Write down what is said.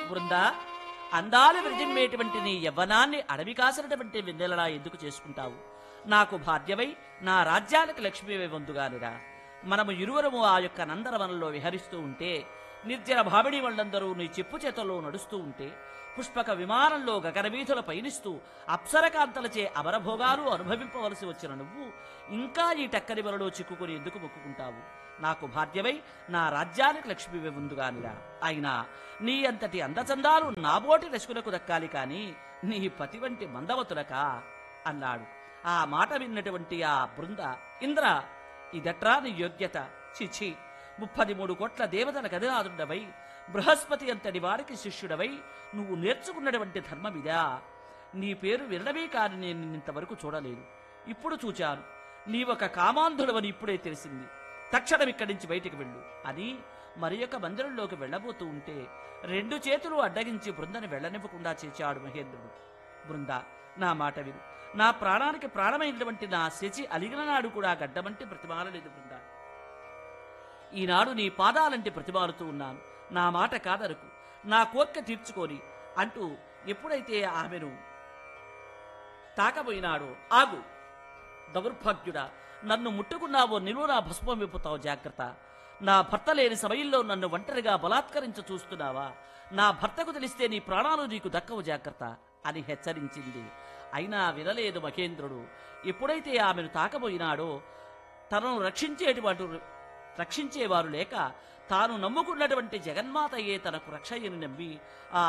బృందా అందాలు విరజిమ్మేటువంటి నీ యవ్వనాన్ని అడవి కాసినటువంటి వెన్నెలలా ఎందుకు చేసుకుంటావు నాకు భార్యవై నా రాజ్యానికి లక్ష్మీవై వందుగానిరా మనము ఇరువురము ఆ యొక్క నందనవనంలో విహరిస్తూ ఉంటే నిర్జన భావిడి వాళ్ళందరూ నీ చెప్పు చేతల్లో నడుస్తూ ఉంటే పుష్పక విమానంలో గగనవీధుల పయనిస్తూ అప్సరకాంతలచే అమరభోగాలు అనుభవింపవలసి వచ్చిన నువ్వు ఇంకా ఈ టక్కరి వలలో చిక్కుకుని ఎందుకు మొక్కుకుంటావు నాకు భాగ్యమై నా రాజ్యానికి లక్ష్మి ఉందుగానిరా అయినా నీ అంతటి అందచందాలు నాబోటి రసుకులకు దక్కాలి కాని నీ పతి వంటి మందవతులకా అన్నాడు ఆ మాట విన్నటువంటి ఆ బృంద ఇంద్ర ఇదట్రా నీ యోగ్యత చిచి ముప్పది మూడు కోట్ల దేవతల గదినాథుండవై బృహస్పతి అంతటి వారికి శిష్యుడవై నువ్వు నేర్చుకున్నటువంటి ధర్మమిదా నీ పేరు వినడమే కాని నేను నిన్నింతవరకు చూడలేదు ఇప్పుడు చూచాను నీవొక కామాంధుడవని ఇప్పుడే తెలిసింది తక్షణం ఇక్కడి నుంచి బయటికి వెళ్ళు అని మరి యొక్క మందిరంలోకి వెళ్ళబోతూ ఉంటే రెండు చేతులు అడ్డగించి బృందని వెళ్ళనివ్వకుండా చేశాడు మహేంద్రుడు బృంద నా మాట విను నా ప్రాణానికి ప్రాణమైనటువంటి నా శచి అలిగిన నాడు కూడా గడ్డమంటే ప్రతిమాలలేదు బృంద ఈనాడు నీ పాదాలంటే ప్రతిమాలుతూ ఉన్నాను నా మాట కాదరకు నా కోర్క తీర్చుకొని అంటూ ఎప్పుడైతే ఆమెను తాకబోయినాడో ఆగు దౌర్భాగ్యుడా నన్ను ముట్టుకున్నావో నిలువునా భస్మం విప్పుతావు జాగ్రత్త నా భర్త లేని సమయంలో నన్ను ఒంటరిగా బలాత్కరించ చూస్తున్నావా నా భర్తకు తెలిస్తే నీ ప్రాణాలు నీకు దక్కవు జాగ్రత్త అని హెచ్చరించింది అయినా వినలేదు మహేంద్రుడు ఎప్పుడైతే ఆమెను తాకబోయినాడో తనను రక్షించేటువంటి రక్షించేవారు లేక తాను నమ్ముకున్నటువంటి జగన్మాతయే తనకు రక్షయ్యని నమ్మి ఆ